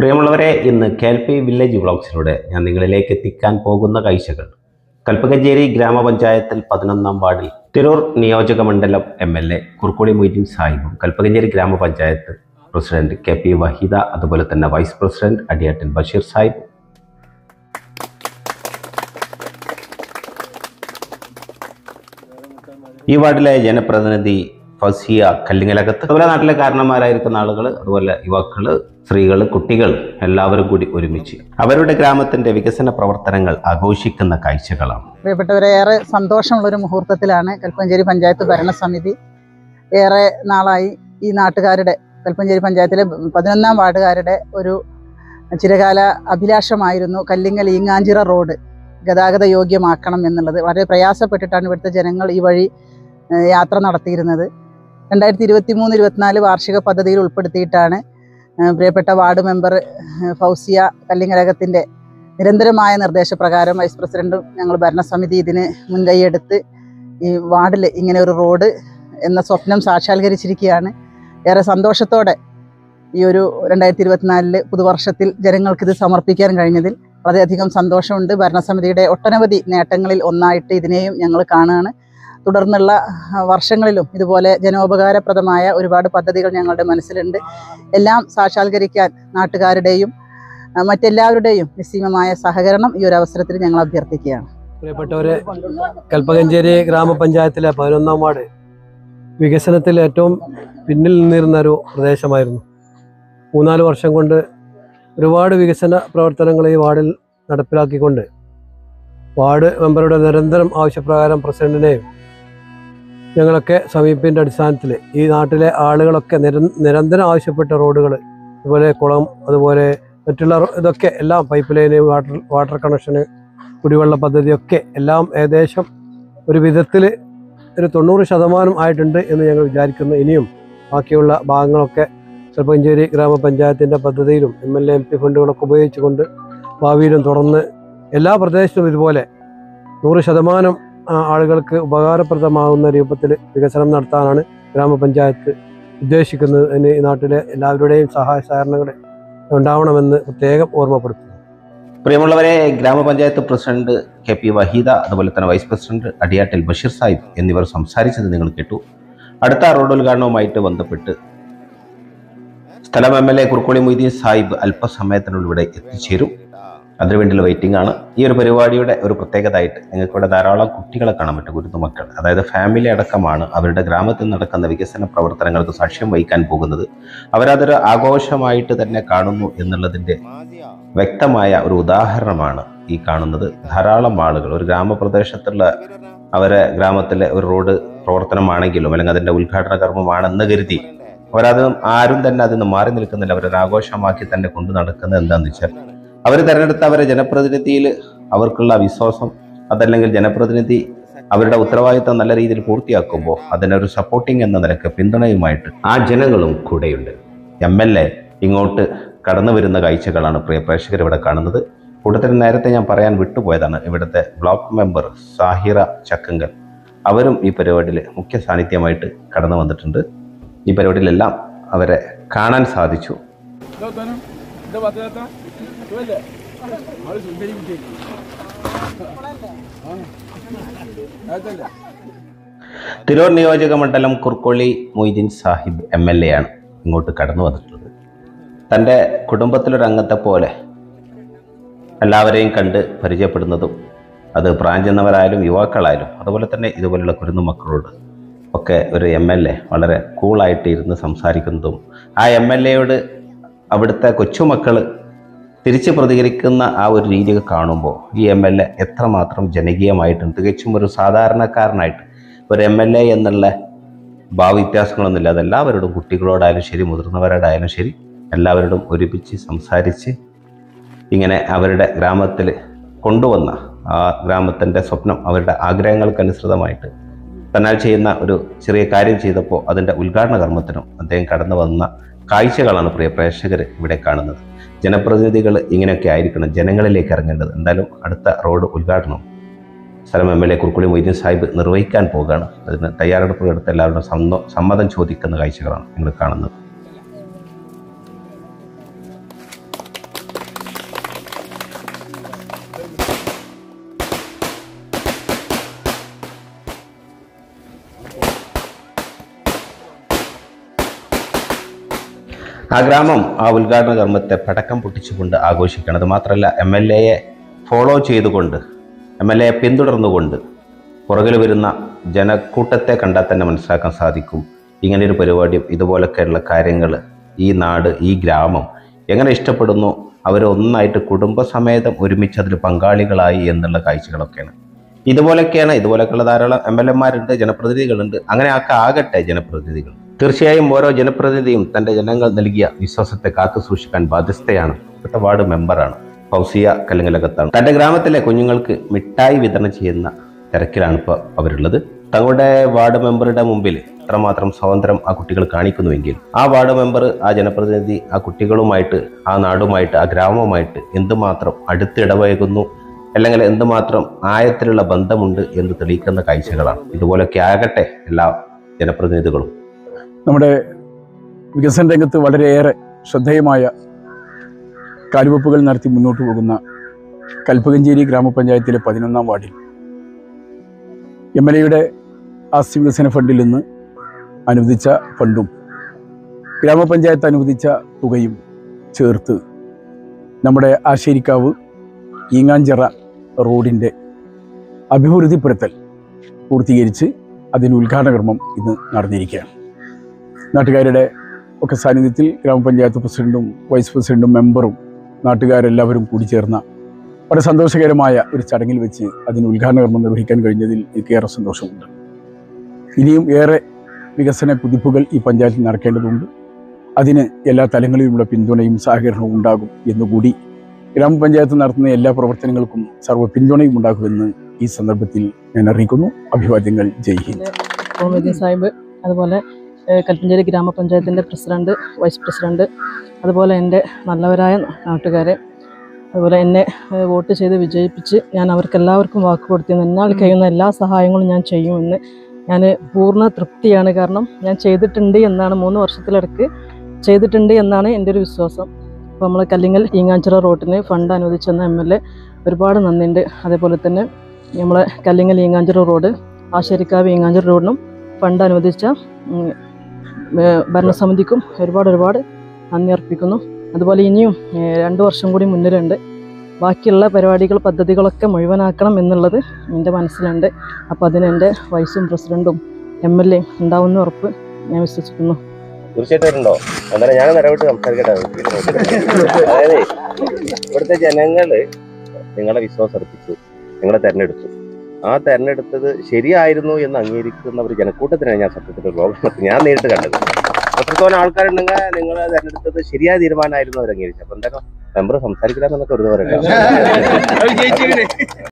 പ്രിയമുള്ളവരെ ഇന്ന് K L P village വ്ളോഗ്സിലൂടെ ഞാൻ നിങ്ങളിലേക്ക് എത്തിക്കാൻ പോകുന്ന കാഴ്ചകൾ കൽപ്പകഞ്ചേരി ഗ്രാമപഞ്ചായത്തിൽ പതിനൊന്നാം വാർഡിൽ തിരൂർ നിയോജക മണ്ഡലം M L A Kurukkoli Moideen സാഹിബും കൽപ്പകഞ്ചേരി ഗ്രാമപഞ്ചായത്ത് പ്രസിഡന്റ് കെ പി വഹീദ അതുപോലെ തന്നെ വൈസ് പ്രസിഡന്റ് അടിയാട്ടിൽ ബഷീർ സാഹിബ് ഈ വാർഡിലെ ജനപ്രതിനിധി ഫസിയ കല്ലിങ്ങലകത്ത് അതുപോലെ നാട്ടിലെ കാരണന്മാരായിരിക്കുന്ന ആളുകൾ അതുപോലെ യുവാക്കൾ സ്ത്രീകൾ കുട്ടികൾ എല്ലാവരും കൂടി ഒരുമിച്ച് അവരുടെ ഗ്രാമത്തിന്റെ വികസന പ്രവർത്തനങ്ങൾ ആഘോഷിക്കുന്ന കാഴ്ചകളാണ് പ്രിയപ്പെട്ടവരെ ഏറെ സന്തോഷമുള്ളൊരു മുഹൂർത്തത്തിലാണ് കൽപ്പഞ്ചേരി പഞ്ചായത്ത് ഭരണസമിതി ഏറെ നാളായി ഈ നാട്ടുകാരുടെ കൽപ്പഞ്ചേരി പഞ്ചായത്തിലെ പതിനൊന്നാം വാർഡുകാരുടെ ഒരു ചിരകാല അഭിലാഷമായിരുന്നു കല്ലിങ്ങൽ ഈങ്ങാഞ്ചിറ റോഡ് ഗതാഗത യോഗ്യമാക്കണം എന്നുള്ളത് വളരെ പ്രയാസപ്പെട്ടിട്ടാണ് ഇവിടുത്തെ ജനങ്ങൾ ഈ വഴി ഏഹ്, യാത്ര നടത്തിയിരുന്നത് രണ്ടായിരത്തി ഇരുപത്തി മൂന്ന് ഇരുപത്തിനാല് വാർഷിക പദ്ധതിയിൽ ഉൾപ്പെടുത്തിയിട്ടാണ് ഏഹ്, പ്രിയപ്പെട്ട വാർഡ് മെമ്പർ ഏഹ്, ഫൗസിയ കല്ലിങ്ങലകത്തിൻ്റെ നിരന്തരമായ നിർദ്ദേശപ്രകാരം വൈസ് പ്രസിഡന്റും ഞങ്ങൾ ഭരണസമിതി ഇതിന് മുൻകൈയെടുത്ത് ഈ വാർഡിൽ ഇങ്ങനെ ഒരു റോഡ് എന്ന സ്വപ്നം സാക്ഷാത്കരിച്ചിരിക്കുകയാണ് ഏറെ സന്തോഷത്തോടെ ഈ ഒരു രണ്ടായിരത്തി ഇരുപത്തിനാലില് പുതുവർഷത്തിൽ ജനങ്ങൾക്കിത് സമർപ്പിക്കാൻ കഴിഞ്ഞതിൽ വളരെയധികം സന്തോഷമുണ്ട് ഭരണസമിതിയുടെ ഒട്ടനവധി നേട്ടങ്ങളിൽ ഒന്നായിട്ട് ഇതിനെയും ഞങ്ങൾ കാണുകയാണ് തുടർന്നുള്ള ആ, വർഷങ്ങളിലും ഇതുപോലെ ജനോപകാരപ്രദമായ ഒരുപാട് പദ്ധതികൾ ഞങ്ങളുടെ മനസ്സിലുണ്ട് എല്ലാം സാക്ഷാത്കരിക്കാൻ നാട്ടുകാരുടെയും ആ, മറ്റെല്ലാവരുടെയും നിസ്സീമമായ സഹകരണം ഈ ഒരു അവസരത്തിൽ ഞങ്ങൾ അഭ്യർത്ഥിക്കുകയാണ് പ്രിയപ്പെട്ടവരെ കൽപ്പകഞ്ചേരി ഗ്രാമപഞ്ചായത്തിലെ പതിനൊന്നാം വാർഡ് വികസനത്തിൽ ഏറ്റവും പിന്നിൽ നിന്നിരുന്ന ഒരു പ്രദേശമായിരുന്നു മൂന്നാല് വർഷം കൊണ്ട് ഒരുപാട് വികസന പ്രവർത്തനങ്ങൾ ഈ വാർഡിൽ നടപ്പിലാക്കിക്കൊണ്ട് വാർഡ് മെമ്പറുടെ നിരന്തരം ആവശ്യപ്രകാരം പ്രസിഡന്റിനെയും ഞങ്ങളൊക്കെ സമീപത്തിൻ്റെ അടിസ്ഥാനത്തിൽ ഈ നാട്ടിലെ ആളുകളൊക്കെ നിര നിരന്തരം ആവശ്യപ്പെട്ട റോഡുകൾ അതുപോലെ കുളം അതുപോലെ മറ്റുള്ള റോ- ഇതൊക്കെ എല്ലാം pipe line water water connection കുടിവെള്ള പദ്ധതിയൊക്കെ എല്ലാം ഏകദേശം ഒരു വിധത്തിൽ ഒരു തൊണ്ണൂറ് ശതമാനം ആയിട്ടുണ്ട് എന്ന് ഞങ്ങൾ വിചാരിക്കുന്നു ഇനിയും ബാക്കിയുള്ള ഭാഗങ്ങളൊക്കെ ചെറുപ്പഞ്ചേരി ഗ്രാമപഞ്ചായത്തിൻ്റെ പദ്ധതിയിലും M L A M P ഫണ്ടുകളൊക്കെ ഉപയോഗിച്ചുകൊണ്ട് ഭാവിയിലും തുടർന്ന് എല്ലാ പ്രദേശത്തും ഇതുപോലെ നൂറ് ശതമാനം ആ, ആളുകൾക്ക് ഉപകാരപ്രദമാകുന്ന രൂപത്തിൽ വികസനം നടത്താനാണ് ഗ്രാമപഞ്ചായത്ത് ഉദ്ദേശിക്കുന്നത് അതിന് ഈ നാട്ടിലെ എല്ലാവരുടെയും സഹായ സഹകരണങ്ങൾ ഉണ്ടാവണമെന്ന് പ്രത്യേകം ഓർമ്മപ്പെടുത്തുന്നു പ്രിയമുള്ളവരെ ഗ്രാമപഞ്ചായത്ത് പ്രസിഡന്റ് കെ പി വഹീദ അതുപോലെ തന്നെ വൈസ് പ്രസിഡന്റ് അടിയാട്ടിൽ ബഷീർ സാഹിബ് എന്നിവർ സംസാരിച്ചത് നിങ്ങൾ കേട്ടു അടുത്ത റോഡ് ഉദ്ഘാടനവുമായിട്ട് ബന്ധപ്പെട്ട് സ്ഥലം M L A Kurukkoli Moideen Sahib അല്പസമയത്തിനുള്ളിൽ ഇവിടെ എത്തിച്ചേരും അതിനുവേണ്ടിയുള്ള വെയിറ്റിംഗ് ആണ് ഈ ഒരു പരിപാടിയുടെ ഒരു പ്രത്യേകതയായിട്ട് നിങ്ങൾക്ക് ഇവിടെ ധാരാളം കുട്ടികളെ കാണാൻ പറ്റും കുരുന്നു മക്കൾ അതായത് ഫാമിലി അടക്കമാണ് അവരുടെ ഗ്രാമത്തിൽ നടക്കുന്ന വികസന പ്രവർത്തനങ്ങൾക്ക് സാക്ഷ്യം വഹിക്കാൻ പോകുന്നത് അവരതൊരു ആഘോഷമായിട്ട് തന്നെ കാണുന്നു എന്നുള്ളതിൻ്റെ വ്യക്തമായ ഒരു ഉദാഹരണമാണ് ഈ കാണുന്നത് ധാരാളം ആളുകൾ ഒരു ഗ്രാമപ്രദേശത്തുള്ള അവരെ ഗ്രാമത്തിലെ ഒരു റോഡ് പ്രവർത്തനമാണെങ്കിലും അല്ലെങ്കിൽ അതിൻ്റെ ഉദ്ഘാടന കർമ്മമാണെന്ന് കരുതി അവരത് ആരും തന്നെ അതിൽ നിന്ന് മാറി നിൽക്കുന്നില്ല അവരൊരു ആഘോഷമാക്കി തന്നെ കൊണ്ടു നടക്കുന്നത് എന്താണെന്ന് വെച്ചാൽ അവർ തിരഞ്ഞെടുത്ത അവരെ ജനപ്രതിനിധിയിൽ അവർക്കുള്ള വിശ്വാസം അതല്ലെങ്കിൽ ജനപ്രതിനിധി അവരുടെ ഉത്തരവാദിത്തം നല്ല രീതിയിൽ പൂർത്തിയാക്കുമ്പോൾ അതിനൊരു സപ്പോർട്ടിംഗ് എന്ന നിലക്ക് പിന്തുണയുമായിട്ട് ആ ജനങ്ങളും കൂടെയുണ്ട് എം എൽ എ ഇങ്ങോട്ട് കടന്നു വരുന്ന കാഴ്ചകളാണ് പ്രിയ പ്രേക്ഷകർ ഇവിടെ കാണുന്നത് കൂട്ടത്തിൽ നേരത്തെ ഞാൻ പറയാൻ വിട്ടുപോയതാണ് ഇവിടുത്തെ ബ്ലോക്ക് മെമ്പർ സാഹിറ ചക്കങ്കൽ അവരും ഈ പരിപാടിയിൽ മുഖ്യ സാന്നിധ്യമായിട്ട് കടന്നു വന്നിട്ടുണ്ട് ഈ പരിപാടിയിലെല്ലാം അവരെ കാണാൻ സാധിച്ചു ഇതാത്താനും എന്താ പത്താത്ത ഇതല്ലേ ആള് സുന്ദരി കുട്ടി ആ അതല്ലേ തിരൂർ നിയോജക മണ്ഡലം Kurukkoli Moideen Sahib M L A ആണ് ഇങ്ങോട്ട് കടന്നു വന്നിട്ടുള്ളത് തൻ്റെ കുടുംബത്തിലൊരു അംഗത്തെ പോലെ എല്ലാവരെയും കണ്ട് പരിചയപ്പെടുന്നതും അത് പ്രായം ചെന്നവരായാലും യുവാക്കളായാലും അതുപോലെ തന്നെ ഇതുപോലുള്ള കുരുന്നു മക്കളോട് ഒക്കെ ഒരു എം എൽ എ വളരെ കൂളായിട്ട് ഇരുന്ന് സംസാരിക്കുന്നതും ആ എം എൽ എയോട് അവിടുത്തെ കൊച്ചുമക്കൾ തിരിച്ച് പ്രതികരിക്കുന്ന ആ ഒരു രീതിയൊക്കെ കാണുമ്പോൾ ഈ എം എൽ എ എത്രമാത്രം ജനകീയമായിട്ടുണ്ട് തികച്ചും ഒരു സാധാരണക്കാരനായിട്ട് ഒരു എം എൽ എ എന്നുള്ള ഭാവവ്യത്യാസങ്ങളൊന്നുമില്ല അതെല്ലാവരോടും കുട്ടികളോടായാലും ശരി മുതിർന്നവരോടായാലും ശരി എല്ലാവരോടും ഒരുമിച്ച് സംസാരിച്ച് ഇങ്ങനെ അവരുടെ ഗ്രാമത്തിൽ കൊണ്ടുവന്ന ആ ഗ്രാമത്തിൻ്റെ സ്വപ്നം അവരുടെ ആഗ്രഹങ്ങൾക്കനുസൃതമായിട്ട് തന്നാൽ ചെയ്യുന്ന ഒരു ചെറിയ കാര്യം ചെയ്തപ്പോൾ അതിൻ്റെ ഉദ്ഘാടന കർമ്മത്തിനും അദ്ദേഹം കടന്നു വന്ന കാഴ്ചകളാണ് പ്രിയ പ്രേക്ഷകർ ഇവിടെ കാണുന്നത് ജനപ്രതിനിധികൾ ഇങ്ങനെയൊക്കെ ആയിരിക്കണം ജനങ്ങളിലേക്ക് ഇറങ്ങേണ്ടത് എന്തായാലും അടുത്ത റോഡ് ഉദ്ഘാടനം സ്ഥലം M L A Kurukkoli Moideen Sahib നിർവഹിക്കാൻ പോകുകയാണ് അതിന് തയ്യാറെടുപ്പുകൾ എടുത്ത് എല്ലാവരുടെ സമ്മ സമ്മതം ചോദിക്കുന്ന കാഴ്ചകളാണ് നിങ്ങൾ കാണുന്നത് ആ ഗ്രാമം ആ ഉദ്ഘാടന കർമ്മത്തെ പടക്കം പൊട്ടിച്ചുകൊണ്ട് ആഘോഷിക്കണം അത് മാത്രമല്ല എം എൽ എയെ ഫോളോ ചെയ്തുകൊണ്ട് എം എൽ എയെ പിന്തുടർന്നുകൊണ്ട് പുറകിൽ വരുന്ന ജനക്കൂട്ടത്തെ കണ്ടാൽ തന്നെ മനസ്സിലാക്കാൻ സാധിക്കും ഇങ്ങനെയൊരു പരിപാടിയും ഇതുപോലൊക്കെയുള്ള കാര്യങ്ങൾ ഈ നാട് ഈ ഗ്രാമം എങ്ങനെ ഇഷ്ടപ്പെടുന്നു അവർ ഒന്നായിട്ട് കുടുംബസമേതം ഒരുമിച്ച് അതിൽ പങ്കാളികളായി എന്നുള്ള കാഴ്ചകളൊക്കെയാണ് ഇതുപോലൊക്കെയാണ് ഇതുപോലൊക്കെയുള്ള ധാരാളം എം എൽ എമാരുണ്ട് ജനപ്രതിനിധികളുണ്ട് അങ്ങനെ ആക്കെ ആകട്ടെ ജനപ്രതിനിധികൾ തീർച്ചയായും ഓരോ ജനപ്രതിനിധിയും തൻ്റെ ജനങ്ങൾ നൽകിയ വിശ്വാസത്തെ കാത്തു സൂക്ഷിക്കാൻ ബാധ്യസ്ഥയാണ് ഇപ്പോഴത്തെ വാർഡ് മെമ്പറാണ് ഫൗസിയ കല്ലുങ്ങലകത്താണ് തൻ്റെ ഗ്രാമത്തിലെ കുഞ്ഞുങ്ങൾക്ക് മിഠായി വിതരണം ചെയ്യുന്ന തിരക്കിലാണ് ഇപ്പോൾ അവരുള്ളത് തങ്ങളുടെ വാർഡ് മെമ്പറുടെ മുമ്പിൽ എത്രമാത്രം സ്വാതന്ത്ര്യം ആ കുട്ടികൾ കാണിക്കുന്നുവെങ്കിൽ ആ വാർഡ് മെമ്പർ ആ ജനപ്രതിനിധി ആ കുട്ടികളുമായിട്ട് ആ നാടുമായിട്ട് ആ ഗ്രാമവുമായിട്ട് എന്തുമാത്രം അടുത്തിടപഴകുന്നു അല്ലെങ്കിൽ എന്തുമാത്രം ആയത്തിലുള്ള ബന്ധമുണ്ട് എന്ന് തെളിയിക്കുന്ന കാഴ്ചകളാണ് ഇതുപോലൊക്കെ ആകട്ടെ എല്ലാ ജനപ്രതിനിധികളും നമ്മുടെ വികസന രംഗത്ത് വളരെയേറെ ശ്രദ്ധേയമായ കാൽവെപ്പുകൾ നടത്തി മുന്നോട്ട് പോകുന്ന കൽപ്പകഞ്ചേരി ഗ്രാമപഞ്ചായത്തിലെ പതിനൊന്നാം വാർഡിൽ എം എൽ എയുടെ ആസ്തി വികസന ഫണ്ടിൽ നിന്ന് അനുവദിച്ച ഫണ്ടും ഗ്രാമപഞ്ചായത്ത് അനുവദിച്ച തുകയും ചേർത്ത് നമ്മുടെ ആശേരിക്കാവ് ഈങ്ങാഞ്ചിറ റോഡിൻ്റെ അഭിവൃദ്ധിപ്പെടുത്തൽ പൂർത്തീകരിച്ച് അതിന് ഉദ്ഘാടന കർമ്മം ഇന്ന് നടന്നിരിക്കുകയാണ് നാട്ടുകാരുടെ ഒക്കെ സാന്നിധ്യത്തിൽ ഗ്രാമപഞ്ചായത്ത് പ്രസിഡന്റും വൈസ് പ്രസിഡന്റും മെമ്പറും നാട്ടുകാരെല്ലാവരും കൂടി ചേർന്ന വളരെ സന്തോഷകരമായ ഒരു ചടങ്ങിൽ വെച്ച് അതിന് ഉദ്ഘാടന കർമ്മം നിർവഹിക്കാൻ കഴിഞ്ഞതിൽ എനിക്കേറെ സന്തോഷമുണ്ട് ഇനിയും ഏറെ വികസന കുതിപ്പുകൾ ഈ പഞ്ചായത്തിൽ നടക്കേണ്ടതുണ്ട് അതിന് എല്ലാ തലങ്ങളിലുമുള്ള പിന്തുണയും സഹകരണവും ഉണ്ടാകും എന്നുകൂടി ഗ്രാമപഞ്ചായത്ത് നടത്തുന്ന എല്ലാ പ്രവർത്തനങ്ങൾക്കും സർവ്വ പിന്തുണയും ഉണ്ടാകുമെന്ന് ഈ സന്ദർഭത്തിൽ ഞാൻ അറിയിക്കുന്നു അഭിവാദ്യങ്ങൾ ജയ് ഹിന്ദ് കോമേദി സാഹിബ് അതുപോലെ ഏഹ്, കൽപ്പഞ്ചേരി ഗ്രാമപഞ്ചായത്തിൻ്റെ പ്രസിഡന്റ് വൈസ് പ്രസിഡന്റ് അതുപോലെ എൻ്റെ നല്ലവരായ നാട്ടുകാരെ അതുപോലെ എന്നെ ഏഹ്, വോട്ട് ചെയ്ത് വിജയിപ്പിച്ച് ഞാൻ അവർക്ക് എല്ലാവർക്കും വാക്ക് കൊടുത്തിരുന്നു എന്നാൽ കഴിയുന്ന എല്ലാ സഹായങ്ങളും ഞാൻ ചെയ്യുമെന്ന് ഞാൻ പൂർണ്ണ തൃപ്തിയാണ് കാരണം ഞാൻ ചെയ്തിട്ടുണ്ട് എന്നാണ് മൂന്ന് വർഷത്തിലിടക്ക് ചെയ്തിട്ടുണ്ട് എന്നാണ് എൻ്റെ ഒരു വിശ്വാസം അപ്പോൾ നമ്മൾ കല്ലിങ്ങൽ ഈങ്ങാഞ്ചിറ റോഡിന് ഫണ്ട് അനുവദിച്ചെന്ന എം എൽ എ ഒരുപാട് നന്ദിയുണ്ട് അതേപോലെ തന്നെ നമ്മളെ കല്ലിങ്ങൽ ഈങ്ങാഞ്ചിറ റോഡ് ആശേരിക്കാവ് ഈങ്ങാഞ്ചിറ റോഡിനും ഫണ്ട് അനുവദിച്ച ഉം, ഏഹ് ഭരണസമിതിക്കും ഒരുപാട് ഒരുപാട് നന്ദി അർപ്പിക്കുന്നു അതുപോലെ ഇനിയും ഏഹ് രണ്ട് വർഷം കൂടി മുന്നിലുണ്ട് ബാക്കിയുള്ള പരിപാടികൾ പദ്ധതികളൊക്കെ മുഴുവനാക്കണം എന്നുള്ളത് എൻ്റെ മനസ്സിലുണ്ട് അപ്പോൾ അതിന് എൻ്റെ വൈസും പ്രസിഡൻറ്റും എം എൽ എയും ഉണ്ടാവുന്ന ഉറപ്പ് ഞാൻ വിശ്വസിക്കുന്നു തീർച്ചയായിട്ടും ഉണ്ടോ എന്നാലും ഞാൻ നിലവിട്ട് സംസാരിക്കട്ടെ അതായത് ഇവിടുത്തെ ജനങ്ങള് നിങ്ങളെ വിശ്വാസം അർപ്പിച്ചു നിങ്ങളെ തെരഞ്ഞെടുത്തു ആ തെരഞ്ഞെടുത്തത് ശരിയായിരുന്നു എന്ന് അംഗീകരിക്കുന്ന ഒരു ജനക്കൂട്ടത്തിനാണ് ഞാൻ സത്യത്തിൽ ഒരു ലോകം ഞാൻ നേരിട്ട് കണ്ടത് അത്രത്തോളം ആൾക്കാരുണ്ടെങ്കിൽ നിങ്ങൾ തെരഞ്ഞെടുത്തത് ശരിയായ തീരുമാനമായിരുന്നു അവർ അംഗീകരിച്ചത് അപ്പൊ എന്തായാലും മെമ്പർ സംസാരിക്കില്ല എന്നൊക്കെ ഒരു പറയാം